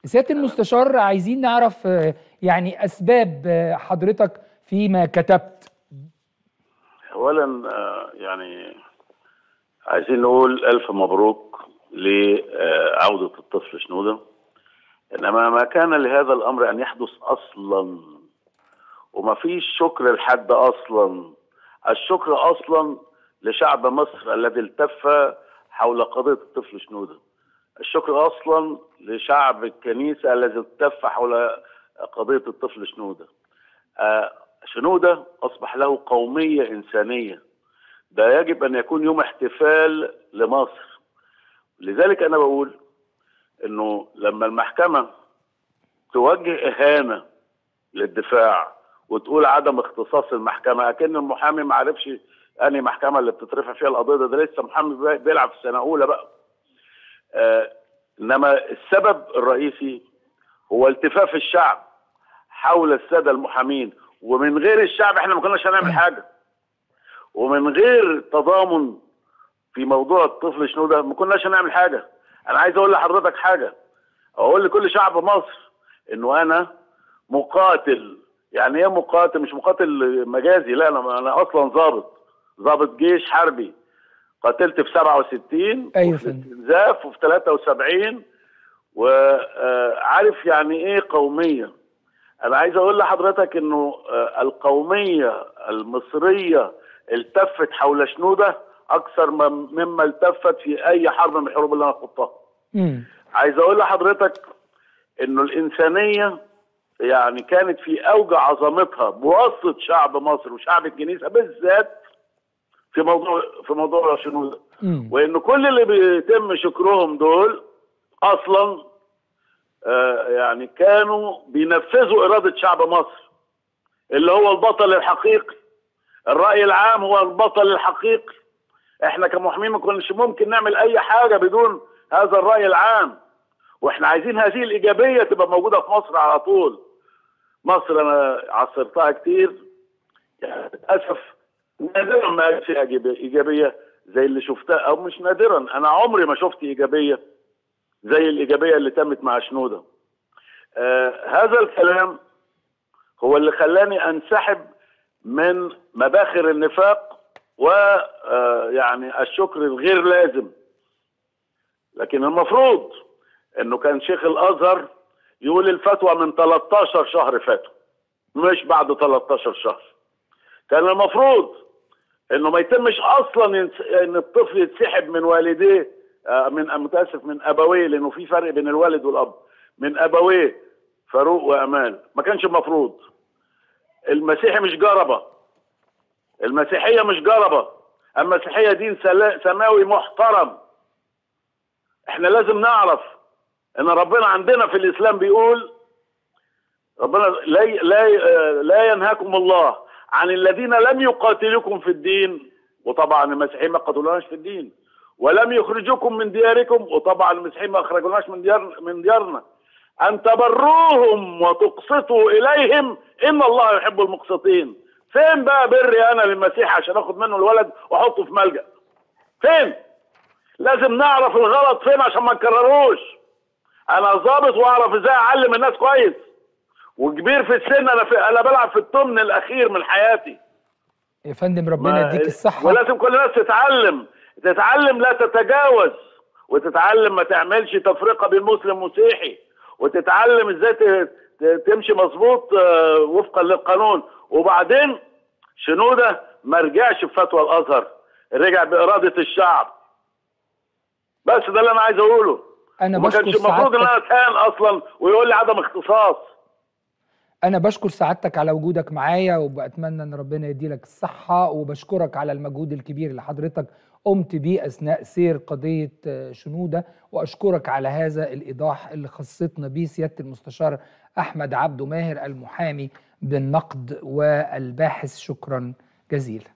سياده المستشار عايزين نعرف يعني اسباب حضرتك فيما كتبت اولا يعني عايزين نقول الف مبروك لعوده الطفل شنوده انما ما كان لهذا الامر ان يحدث اصلا وما فيش شكر لحد اصلا الشكر اصلا لشعب مصر الذي التف حول قضيه الطفل شنوده الشكر اصلا لشعب الكنيسه الذي التف حول قضيه الطفل شنوده آه شنوده اصبح له قوميه انسانيه ده يجب ان يكون يوم احتفال لمصر لذلك انا بقول انه لما المحكمه توجه اهانه للدفاع وتقول عدم اختصاص المحكمه اكن المحامي ما عرفش انهي محكمه اللي بتترفع فيها القضيه ده, ده لسه محامي بيلعب في سنه اولى بقى آه انما السبب الرئيسي هو التفاف الشعب حول الساده المحامين ومن غير الشعب احنا ما كناش هنعمل حاجه ومن غير تضامن في موضوع الطفل شنو ده ما كناش هنعمل حاجه انا عايز اقول لحضرتك حاجه اقول لكل شعب مصر انه انا مقاتل يعني ايه مقاتل مش مقاتل مجازي لا انا انا اصلا ضابط ضابط جيش حربي قاتلت في 67 ايوه وفي استنزاف وفي 73 وعارف يعني ايه قوميه انا عايز اقول لحضرتك انه القوميه المصريه التفت حول شنوده اكثر مما التفت في اي حرب من الحروب اللي انا خضتها عايز اقول لحضرتك انه الانسانيه يعني كانت في اوج عظمتها بواسطه شعب مصر وشعب الكنيسه بالذات في موضوع في موضوع شنوده وان كل اللي بيتم شكرهم دول اصلا آه يعني كانوا بينفذوا اراده شعب مصر اللي هو البطل الحقيقي الراي العام هو البطل الحقيقي احنا كمحامين ما كناش ممكن نعمل اي حاجه بدون هذا الراي العام واحنا عايزين هذه الايجابيه تبقى موجوده في مصر على طول مصر انا عصرتها كتير يعني للاسف نادرا ما فيها ايجابيه زي اللي شفتها او مش نادرا انا عمري ما شفت ايجابيه زي الايجابيه اللي تمت مع شنوده آه هذا الكلام هو اللي خلاني انسحب من مباخر النفاق ويعني الشكر الغير لازم لكن المفروض انه كان شيخ الازهر يقول الفتوى من 13 شهر فاتوا مش بعد 13 شهر كان المفروض انه ما يتمش اصلا ان الطفل يتسحب من والديه من متاسف من ابويه لانه في فرق بين الوالد والاب من ابويه فاروق وامال ما كانش المفروض المسيحي مش جربه المسيحيه مش جربه المسيحيه دين سماوي محترم احنا لازم نعرف ان ربنا عندنا في الاسلام بيقول ربنا لا لا لا ينهاكم الله عن الذين لم يقاتلوكم في الدين وطبعا المسيحيين ما قتلوناش في الدين ولم يخرجوكم من دياركم وطبعا المسيحيين ما اخرجوناش من ديار من ديارنا ان تبروهم وتقسطوا اليهم ان الله يحب المقسطين فين بقى بري انا للمسيح عشان اخد منه الولد واحطه في ملجا فين لازم نعرف الغلط فين عشان ما نكرروش انا ظابط واعرف ازاي اعلم الناس كويس وكبير في السن انا في انا بلعب في الثمن الاخير من حياتي يا فندم ربنا يديك الصحه ولازم كل الناس تتعلم تتعلم لا تتجاوز وتتعلم ما تعملش تفرقه بين مسلم ومسيحي وتتعلم ازاي تمشي مظبوط وفقا للقانون وبعدين شنوده ما رجعش بفتوى الازهر رجع باراده الشعب بس ده اللي انا عايز اقوله انا ما كانش المفروض ان انا اتهان اصلا ويقول لي عدم اختصاص انا بشكر سعادتك على وجودك معايا وبتمنى ان ربنا يديلك الصحه وبشكرك على المجهود الكبير اللي حضرتك قمت بيه اثناء سير قضيه شنوده واشكرك على هذا الايضاح اللي خصتنا بيه سياده المستشار احمد عبده ماهر المحامي بالنقد والباحث شكرا جزيلا